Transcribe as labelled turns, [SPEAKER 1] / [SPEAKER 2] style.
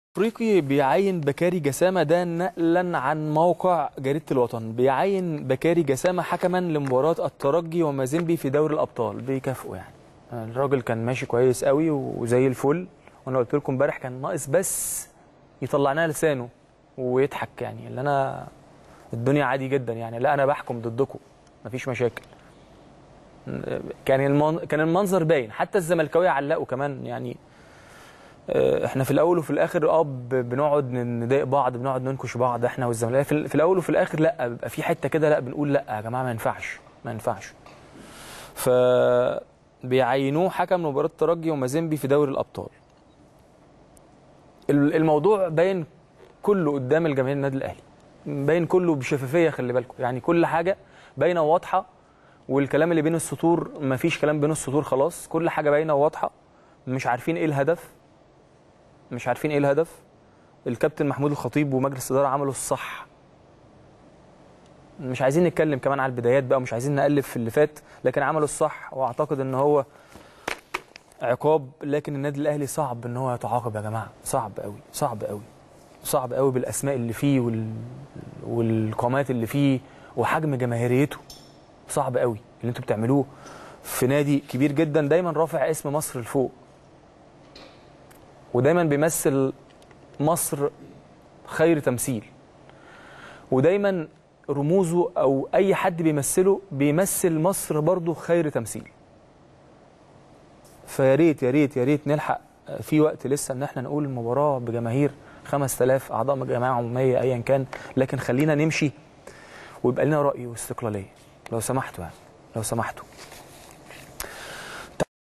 [SPEAKER 1] افريقي بيعين بكاري جسامه ده نقلا عن موقع جريده الوطن بيعين بكاري جسامه حكما لمباراه الترجي ومازيمبي في دوري الابطال بيكافئوا يعني الراجل كان ماشي كويس قوي وزي الفل وانا قلت لكم امبارح كان ناقص بس يطلع لنا لسانه ويضحك يعني اللي انا الدنيا عادي جدا يعني لا انا بحكم ضدكم مفيش مشاكل كان المن... كان المنظر باين حتى الزملكاويه علقوا كمان يعني احنا في الاول وفي الاخر اه بنقعد نضايق بعض بنقعد ننكش بعض احنا والزمالك في, في الاول وفي الاخر لا بيبقى في حته كده لا بنقول لا يا جماعه ما ينفعش ما ينفعش ف بيعينوه حكم مباراه الترجي ومازيمبي في دوري الابطال الموضوع باين كله قدام الجماهير النادي الاهلي باين كله بشفافيه خلي بالكم يعني كل حاجه باينه وواضحه والكلام اللي بين السطور ما فيش كلام بين السطور خلاص كل حاجه باينه وواضحه مش عارفين ايه الهدف مش عارفين ايه الهدف الكابتن محمود الخطيب ومجلس الاداره عملوا الصح مش عايزين نتكلم كمان على البدايات بقى ومش عايزين نقلب في اللي فات لكن عملوا الصح واعتقد ان هو عقاب لكن النادي الاهلي صعب ان هو يتعاقب يا جماعه صعب قوي صعب قوي صعب قوي بالاسماء اللي فيه وال... والقامات اللي فيه وحجم جماهيريته صعب قوي اللي انتوا بتعملوه في نادي كبير جدا دايما رافع اسم مصر لفوق ودايما بيمثل مصر خير تمثيل ودايما رموزه او اي حد بيمثله بيمثل مصر برضه خير تمثيل فيا ريت يا ريت يا ريت نلحق في وقت لسه ان احنا نقول المباراه بجماهير 5000 اعضاء جماعه عموميه ايا كان لكن خلينا نمشي ويبقى لنا راي واستقلاليه لو سمحتوا يعني لو سمحتوا